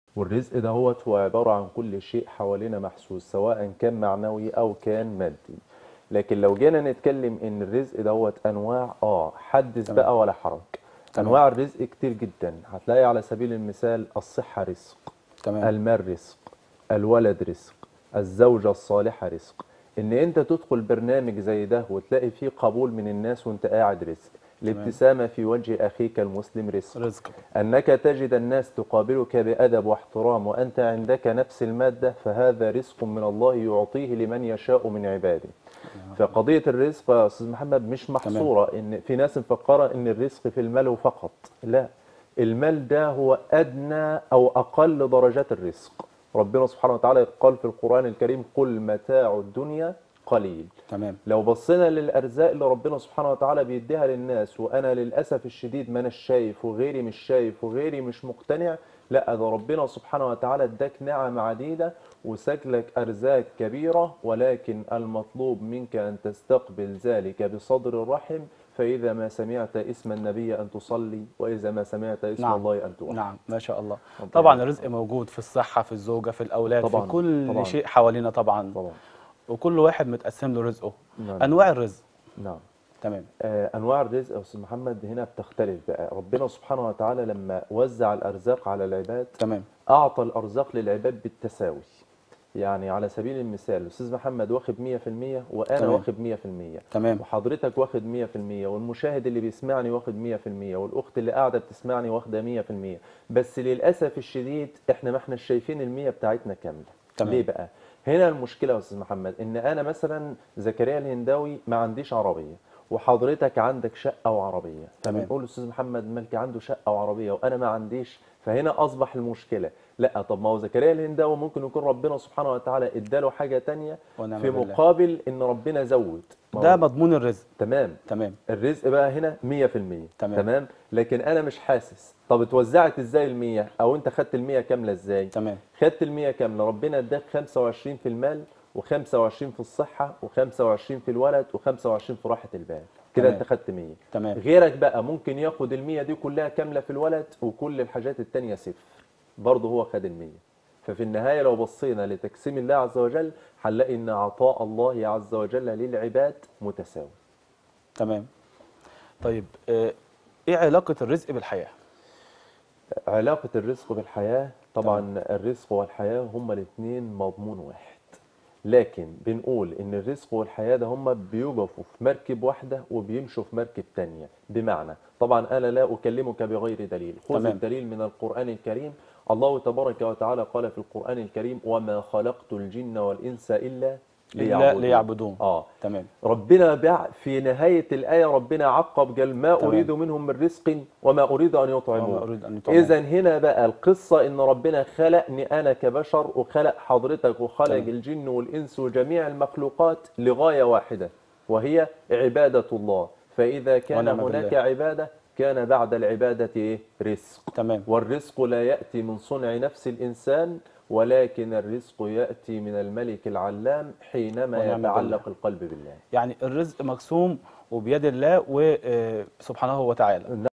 والرزق ده هو هو عبارة عن كل شيء حوالينا محسوس سواء كان معنوي أو كان مادي لكن لو جينا نتكلم إن الرزق دوت أنواع آه حدث تمام. بقى ولا حرج تمام. أنواع الرزق كتير جدا هتلاقي على سبيل المثال الصحة رزق تمام المال رزق الولد رزق الزوجة الصالحة رزق ان انت تدخل برنامج زي ده وتلاقي فيه قبول من الناس وانت قاعد رزق الابتسامة في وجه اخيك المسلم رزق رزق انك تجد الناس تقابلك بادب واحترام وانت عندك نفس المادة فهذا رزق من الله يعطيه لمن يشاء من عباده فقضية الرزق يا استاذ محمد مش محصورة ان في ناس مفكرة ان الرزق في المال فقط لا المال ده هو ادنى او اقل درجات الرزق ربنا سبحانه وتعالى قال في القرآن الكريم قل متاع الدنيا قليل تمام لو بصينا للارزاق اللي ربنا سبحانه وتعالى بيديها للناس وانا للاسف الشديد ما انا شايف وغيري مش شايف وغيري مش مقتنع لا ده ربنا سبحانه وتعالى اداك نعم عديده وسجلك ارزاق كبيره ولكن المطلوب منك ان تستقبل ذلك بصدر الرحم فاذا ما سمعت اسم النبي ان تصلي واذا ما سمعت اسم نعم. الله ان توحد نعم ما شاء الله ربنا طبعا يبارك الرزق موجود في الصحة في الزوجة في الأولاد طبعاً، في كل طبعاً. شيء حوالينا طبعا طبعا وكل واحد متقسم له رزقه نعم. أنواع الرزق نعم تمام آه، انواع الرزق يا استاذ محمد هنا بتختلف بقى ربنا سبحانه وتعالى لما وزع الارزاق على العباد تمام اعطى الارزاق للعباد بالتساوي يعني على سبيل المثال الاستاذ محمد واخد 100% وانا تمام. واخد 100% تمام وحضرتك واخد 100% والمشاهد اللي بيسمعني واخد 100% والاخت اللي قاعده بتسمعني واخده 100% بس للاسف الشديد احنا ما احنا شايفين ال100 بتاعتنا كامله تمام. ليه بقى هنا المشكله يا استاذ محمد ان انا مثلا زكريا الهنداوي ما عنديش عربيه وحضرتك عندك شقه وعربيه تمام. فبنقول استاذ محمد ملكي عنده شقه وعربيه وانا ما عنديش فهنا اصبح المشكله لا طب ما هو زكريا الهنداوي ممكن يكون ربنا سبحانه وتعالى اداله حاجه تانية ونعم في بالله. مقابل ان ربنا زود ما ده هو- مضمون الرزق تمام تمام الرزق بقى هنا 100% تمام. تمام لكن انا مش حاسس طب اتوزعت ازاي ال100 او انت خدت ال100 كامله ازاي تمام خدت ال100 كامله ربنا اداك 25 في المال و25 في الصحه و25 في الولد و25 في راحه البال كده تمام. انت خدت 100 تمام غيرك بقى ممكن ياخد ال100 دي كلها كامله في الولد وكل الحاجات التانية صفر برضه هو خد ال100 ففي النهايه لو بصينا لتقسيم الله عز وجل هنلاقي ان عطاء الله عز وجل للعباد متساوي تمام طيب آه، ايه علاقة الرزق بالحياة علاقة الرزق بالحياة طبعا الرزق والحياة هما الاثنين مضمون واحد لكن بنقول ان الرزق والحياة ده هما بيقفوا في مركب واحدة وبيمشوا في مركب تانية بمعنى طبعا انا لا اكلمك بغير دليل خذ تمام. الدليل من القرآن الكريم الله تبارك وتعالى قال في القرآن الكريم وما خلقت الجن والانس الا إلا ليعبدون ليعبدون اه تمام ربنا بع في نهاية الآية ربنا عقب قال ما تمام. أريد منهم من رزق وما أريد أن وما يطعمون أريد أن يطعم إذا هنا بقى القصة إن ربنا خلقني أنا كبشر وخلق حضرتك وخلق تمام. الجن والإنس وجميع المخلوقات لغاية واحدة وهي عبادة الله فإذا كان ونعم هناك بالله. عبادة كان بعد العبادة إيه؟ رزق تمام والرزق لا يأتي من صنع نفس الإنسان ولكن الرزق يأتي من الملك العلام حينما ونعم يتعلق القلب بالله يعني الرزق مقسوم وبيد الله وسبحانه وتعالى